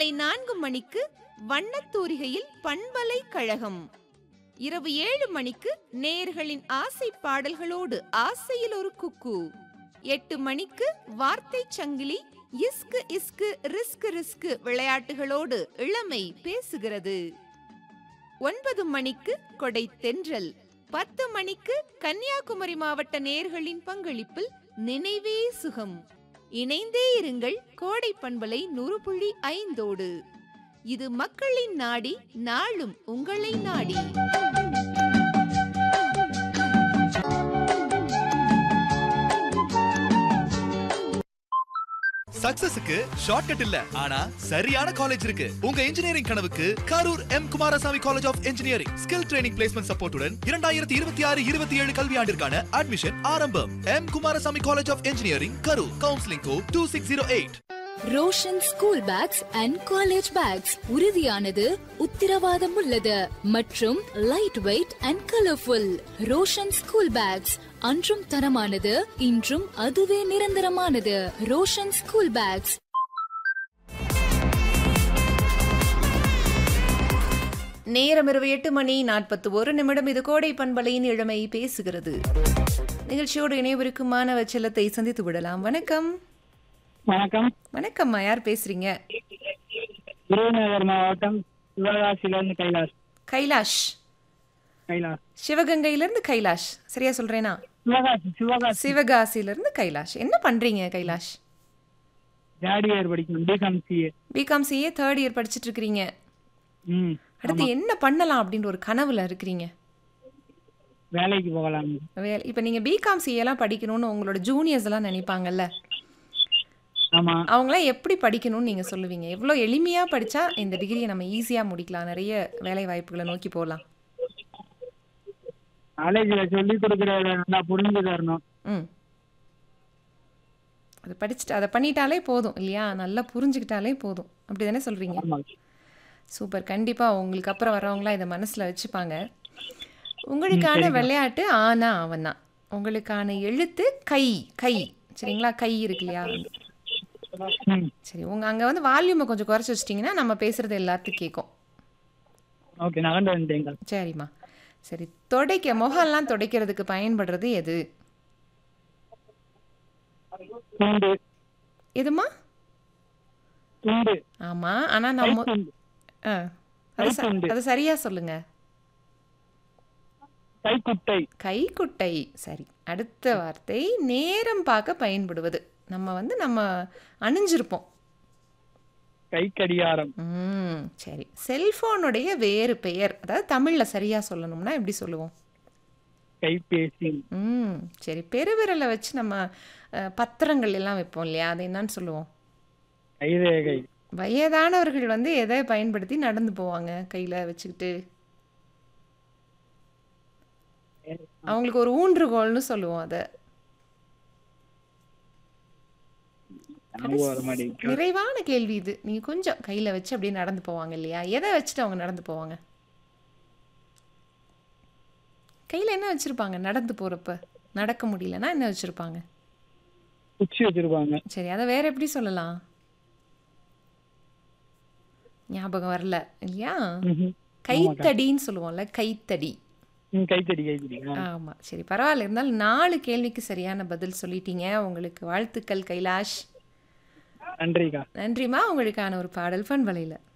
மாலை நான்கு மணிக்கு வண்ணத்தூரிகையில் பண்பலை கழகம் இரவு ஏழு மணிக்கு நேர்களின் ஆசை பாடல்களோடு ஆசையில் ஒரு குக்கு எட்டு மணிக்கு வார்த்தை சங்கிலி இஸ்கு இஸ்கு ரிஸ்கு ரிஸ்கு விளையாட்டுகளோடு இளமை பேசுகிறது ஒன்பது மணிக்கு கொடை தென்றல் பத்து மணிக்கு கன்னியாகுமரி மாவட்ட நேர்களின் பங்களிப்பில் நினைவே சுகம் இணைந்தே இருங்கள் கோடை பண்பலை நூறு புள்ளி ஐந்தோடு இது மக்களின் நாடி நாளும் உங்களை நாடி சக்சஸுக்கு ஷார்ட்கட் இல்ல ஆனா சரியான காலேஜ் இருக்கு உங்க இன்ஜினியரிங் கனவுக்கு Karur M Kumarasamy college of engineering skill training placement சப்போர்ட்டுடன் இரண்டாயிரத்தி இருபத்தி ஆறு இருபத்தி ஏழு கல்வியாண்டிற்கான அட்மிஷன் ஆரம்பம் M Kumarasamy college of engineering Karur counselling code two six zero eight Roshan school bags and college bags உறுதியானது உத்தரவாதம் உள்ளது மற்றும் light weight and colourful Roshan school bags அன்றும் தரமானது இன்றும் அதுவே நிரந்தரமானது ரோஷன் ஸ்கூல் பேக்ஸ் நேரம் இரவு எட்டு மணி நாற்பத்தி ஒரு நிமிடம் இது கோடை பண்பலையின் இளமை பேசுகிறது நிகழ்ச்சியோடு இணைவருக்கும் மாணவ செல்லத்தை சந்தித்து விடலாம் வணக்கம் வணக்கம் வணக்கம்மா யார் பேசுறீங்க விருதுநகர் மாவட்டம் சிவகாசியிலிருந்து கைலாஷ் கைலாஷ் கைலாஷ் சிவகங்கையிலிருந்து கைலாஷ் சரியா சொல்றேனா சிவகாசி சிவகாசி சிவகாசியிலிருந்து கைலாஷ் என்ன பண்றீங்க கைலாஷ் தேர்ட் இயர் படிக்கணும் B Com CA B Com CA third year படிச்சிட்டு இருக்கிறீங்க ம் அடுத்து என்ன பண்ணலாம் அப்படின்ற ஒரு கனவுல இருக்கிறீங்க வேலைக்கு போகலாம் வேலை இப்போ நீங்க பிகாம் சிஏலாம் படிக்கணும்னு உங்களோட ஜூனியர்ஸ் எல்லாம் நினைப்பாங்கல்ல ஆமா அவங்களாம் எப்படி படிக்கணும்னு நீங்க சொல்லுவீங்க எவ்வளோ எளிமையா படிச்சா இந்த டிகிரியை நம்ம ஈஸியா முடிக்கலாம் நிறைய வேலை வாய்ப்புகளை நோக்கி போகலாம் காலேஜ்ல சொல்லி கொடுக்கறத நல்லா புரிஞ்சு தரணும் ம் அதை படிச்சுட்டு அதை பண்ணிட்டாலே போதும் இல்லையா நல்லா புரிஞ்சுக்கிட்டாலே போதும் அப்படி தானே சொல்கிறீங்க ஆமா சூப்பர் கண்டிப்பாக உங்களுக்கு அப்புறம் வரவங்களாம் இதை மனசில் வச்சுப்பாங்க உங்களுக்கான விளையாட்டு ஆனா அவன் தான் உங்களுக்கான எழுத்து கை கை சரிங்களா கை இருக்கு இல்லையா ம் சரி உங்கள் அங்கே வந்து வால்யூமை கொஞ்சம் குறைச்சி வச்சிட்டிங்கன்னா நம்ம பேசுகிறது எல்லாத்துக்கும் கேட்கும் ஓகே நகர்ந்து வந்துட்டேங்க சரிம்மா சரி துடைக்க முகம்லாம் துடைக்கிறதுக்கு பயன்படுறது எது துண்டு எதுமா துண்டு ஆமாம் ஆனால் நம்ம கைத்துண்டு ஆ அது ச- கைத்துண்டு. அது சரியா சொல்லுங்க கைக்குட்டை கைக்குட்டை சரி அடுத்த வார்த்தை நேரம் பார்க்க பயன்படுவது நம்ம வந்து நம்ம அணிஞ்சிருப்போம் கை கடிகாரம் ம் சரி செல்போனுடைய வேறு பெயர் அதாவது தமிழில் சரியா சொல்லணும்னா எப்படி சொல்லுவோம் கைபேசி ம் சரி பெருவிரலை வச்சு நம்ம அஹ், பத்திரங்கள் எல்லாம் வைப்போம் இல்லையா அதை என்னன்னு சொல்லுவோம் கைரேகை வயதானவர்கள் வந்து எதை பயன்படுத்தி நடந்து போவாங்க கையில் வச்சுக்கிட்டு அவங்களுக்கு ஒரு ஊன்றுகோல்னு சொல்லுவோம் அதை ஞாபகம் வர மாட்டேங்குது. நிறைவான கேள்வி இது நீங்க கொஞ்சம் கையில வச்சு அப்படியே நடந்து போவாங்க இல்லையா எதை வச்சுட்டு அவங்க நடந்து போவாங்க கையில என்ன வச்சிருப்பாங்க நடந்து போறப்ப நடக்க முடியலன்னா என்ன வச்சிருப்பாங்க குச்சி வச்சிருப்பாங்க சரி அதை வேற எப்படி சொல்லலாம் ஞாபகம் வரல இல்லையா ம்ஹும். கைத்தடின்னு சொல்லுவோம்ல கைத்தடி ம், கைத்தடி கைத்தடி ஆ. ஆமா சரி பரவாயில்ல இருந்தாலும் நாலு கேள்விக்கு சரியான பதில் சொல்லிட்டீங்க உங்களுக்கு வாழ்த்துக்கள் கைலாஷ் நன்றிக்கா நன்றிமா உங்களுக்கான ஒரு பாடல் ஃபன் வலையில்